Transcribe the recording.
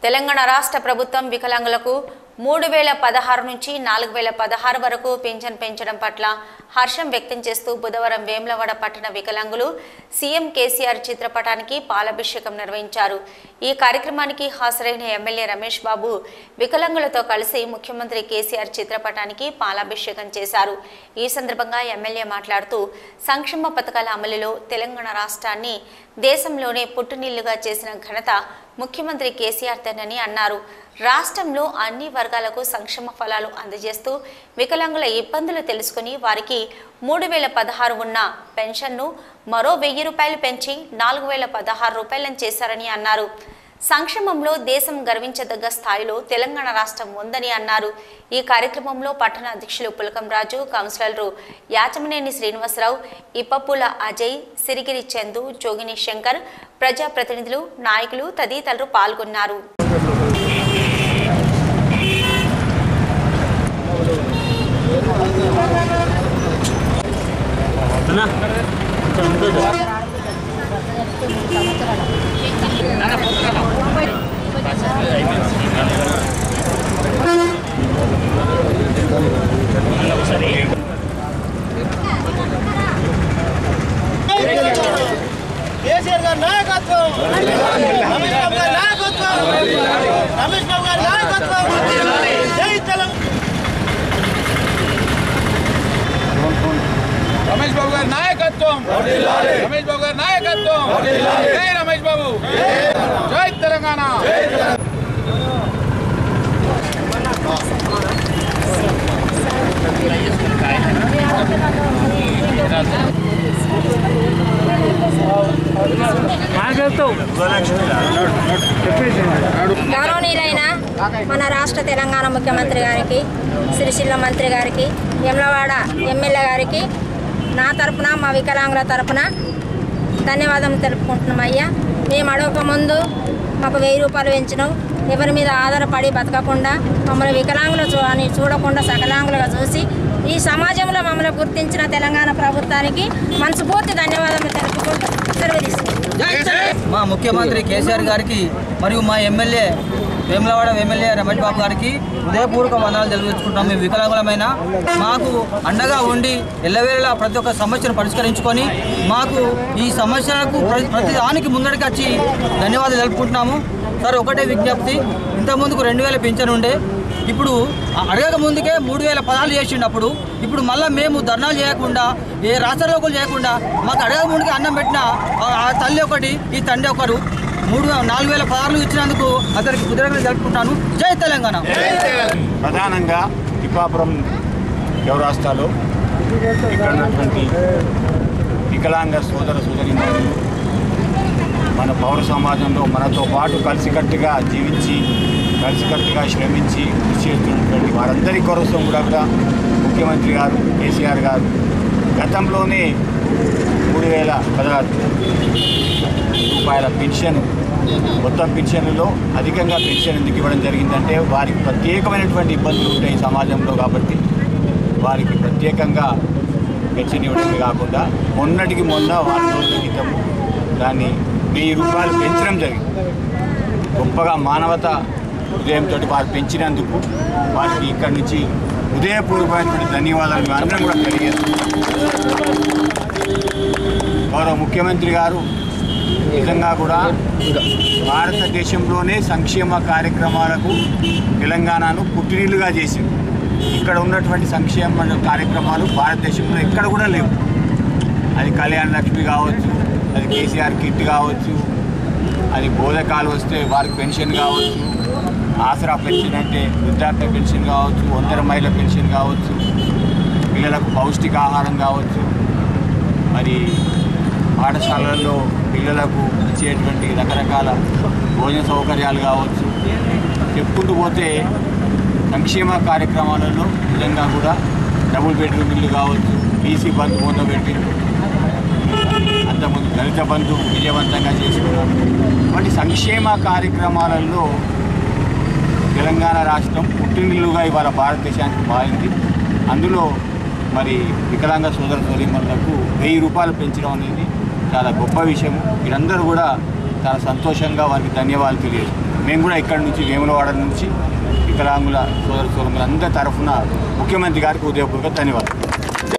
తెలంగాణ రాష్ట్ర ప్రభుత్వం వికలాంగులకు మూడు వేల పదహారు నుంచి నాలుగు వేల పదహారు వరకు పింఛన్ పెంచడం పట్ల హర్షం వ్యక్తం చేస్తూ బుధవారం వేములవాడ పట్టణ వికలాంగులు సీఎం కేసీఆర్ చిత్రపటానికి పాలాభిషేకం నిర్వహించారు ఈ కార్యక్రమానికి హాజరైన ఎమ్మెల్యే రమేష్ బాబు వికలాంగులతో కలిసి ముఖ్యమంత్రి కేసీఆర్ చిత్రపటానికి పాలాభిషేకం చేశారు ఈ సందర్భంగా ఎమ్మెల్యే మాట్లాడుతూ సంక్షేమ పథకాల అమలులో తెలంగాణ రాష్ట్రాన్ని దేశంలోనే పుట్టునీళ్లుగా చేసిన ఘనత ముఖ్యమంత్రి కేసీఆర్ తేనని అన్నారు రాష్ట్రంలో అన్ని వర్గాలకు సంక్షేమ ఫలాలు అందజేస్తూ వికలాంగుల ఇబ్బందులు తెలుసుకుని వారికి మూడు వేల పదహారు ఉన్న పెన్షన్ను మరో వెయ్యి రూపాయలు పెంచి నాలుగు వేల పదహారు రూపాయలను చేశారని అన్నారు సంక్షేమంలో దేశం గర్వించదగ్గ స్థాయిలో తెలంగాణ రాష్ట్రం ఉందని అన్నారు ఈ కార్యక్రమంలో పట్టణ అధ్యక్షులు పులకం రాజు కౌన్సిలర్లు యాచమనేని శ్రీనివాసరావు ఇప్పపుల అజయ్ సిరిగిరి చందు జోగిని శంకర్ ప్రజాప్రతినిధులు నాయకులు తదితరులు పాల్గొన్నారు కేసీఆర్ గారి నాయకత్వం రమేష్ బాబు గారి నాయకత్వం రమేష్ బాబు గారి నాయకత్వం జై తెలంగాణ రమేష్ బాబు గారి నాయకత్వం రమేష్ బాబు గారి నాయకత్వం జై రమేష్ బాబు జై తెలంగాణ గౌరవనీయులైన మన రాష్ట్ర తెలంగాణ ముఖ్యమంత్రి గారికి సిరిసిల్ల మంత్రి గారికి యమ్లవాడ ఎమ్మెల్యే గారికి నా తరపున మా వికలాంగుల తరపున ధన్యవాదాలు తెలుపుకుంటున్నాం అయ్యా మేము అడగక ముందు మాకు వెయ్యి రూపాయలు పెంచినాం ఎవరి మీద ఆధారపడి బతకకుండా మమ్మల్ని వికలాంగులు చూ అని చూడకుండా సకలాంగులుగా చూసి ఈ సమాజంలో మమ్మల్ని గుర్తించిన తెలంగాణ ప్రభుత్వానికి మనస్ఫూర్తి ధన్యవాదాలు తెలుపుకుంటూ సెలవు తీసుకుంటాం మా ముఖ్యమంత్రి కేసీఆర్ గారికి మరియు మా ఎమ్మెల్యే వేములవాడ ఎమ్మెల్యే రమేష్ బాబు గారికి హృదయపూర్వక వందనాలు తెలియజేసుకుంటాం మేము వికలాంగులమైన మాకు అండగా ఉండి ఎల్లవేళలా ప్రతి ఒక్క సమస్యను పరిష్కరించుకొని మాకు ఈ సమస్యలకు ప్రతి ప్రతి దానికి ముందడికి వచ్చి ధన్యవాదాలు తెలుపుకుంటున్నాము సార్ ఒకటే విజ్ఞప్తి ఇంతకుముందుకు రెండు వేల పింఛన్ ఉండే ఇప్పుడు అ- అడగక ముందుకే మూడు వేల పదాలు చేసిండు అప్పుడు ఇప్పుడు మళ్ళీ మేము ధర్నాలు చేయకుండా ఏ రాష్ట్రలోకులు చేయకుండా మాకు అడగక ముందుకే అన్నం పెట్టిన ఆ- ఆ తల్లి ఒకటి ఈ తండ్రి ఒకరు మూడు నాలుగు వేల పదాలు ఇచ్చినందుకు అతనికి కుదిరగా జరుపుకుంటాను జై తెలంగాణ ప్రధానంగా ఇపాపురం చౌరాస్తాలో ఇక్కడ ఉన్నటువంటి వికలాంగ సోదర సోదరి మన పౌర సమాజంలో మనతో పాటు కలిసికట్టుగా జీవించి కలిసికట్టుగా శ్రమించి కృషి చేస్తున్నటువంటి వారందరి కోసం కూడా కూడా ముఖ్యమంత్రి గారు కేసీఆర్ గారు గతంలోనే మూడు వేల పదహారు రూపాయల పెన్షన్ మొత్తం పెన్షన్లలో అధికంగా పెన్షన్ ఎందుకు ఇవ్వడం జరిగిందంటే వారికి ప్రత్యేకమైనటువంటి ఇబ్బందులు ఉంటాయి సమాజంలో కాబట్టి వారికి ప్రత్యేకంగా పెన్షన్ ఇవ్వడమే కాకుండా మొన్నటికి మొన్న వారం రోజుల క్రితం దాన్ని వెయ్యి రూపాయలు పెంచడం జరిగింది గొప్పగా మానవత హృదయంతో వారు పెంచినందుకు వారికి ఇక్కడి నుంచి హృదయపూర్వకమైనటువంటి ధన్యవాదాలు మేము అందరం కూడా తెలియజేస్తున్నాం గౌరవ ముఖ్యమంత్రి గారు నిజంగా కూడా భారతదేశంలోనే సంక్షేమ కార్యక్రమాలకు తెలంగాణను పుట్టినీళ్ళుగా చేసింది ఇక్కడ ఉన్నటువంటి సంక్షేమ కార్యక్రమాలు భారతదేశంలో ఎక్కడ కూడా లేవు అది కళ్యాణ లక్ష్మి కావచ్చు అది కేసీఆర్ కిట్ కావచ్చు అది బోధకాలు వస్తే వారికి పెన్షన్ కావచ్చు ఆసరా పెన్షన్ అంటే వృద్ధాప్య పెన్షన్ కావచ్చు ఒంటరి మహిళ పెన్షన్ కావచ్చు పిల్లలకు పౌష్టికాహారం కావచ్చు మరి పాఠశాలల్లో పిల్లలకు ఇచ్చేటువంటి రకరకాల భోజన సౌకర్యాలు కావచ్చు చెప్పుకుంటూ పోతే సంక్షేమ కార్యక్రమాలలో నిజంగా కూడా డబుల్ బెడ్రూమ్ ఇల్లు కావచ్చు బీసీ బంధు పొందబెట్టి అంతకుముందు దళిత బంధు విజయవంతంగా చేసుకున్నాం వంటి సంక్షేమ కార్యక్రమాలలో తెలంగాణ రాష్ట్రం పుట్టినిల్లుగా ఇవాళ భారతదేశానికి మారింది అందులో మరి వికలాంగ సోదర సోదరిమణులకు వెయ్యి రూపాయలు పెంచడం అనేది చాలా గొప్ప విషయం మీరందరూ కూడా చాలా సంతోషంగా వారికి ధన్యవాదాలు తెలియజేస్తున్నారు మేము కూడా ఇక్కడ నుంచి వేములవాడ నుంచి వికలాంగుల సోదర సోదరులందరి తరఫున ముఖ్యమంత్రి గారికి ఉదయపూర్వక ధన్యవాదాలు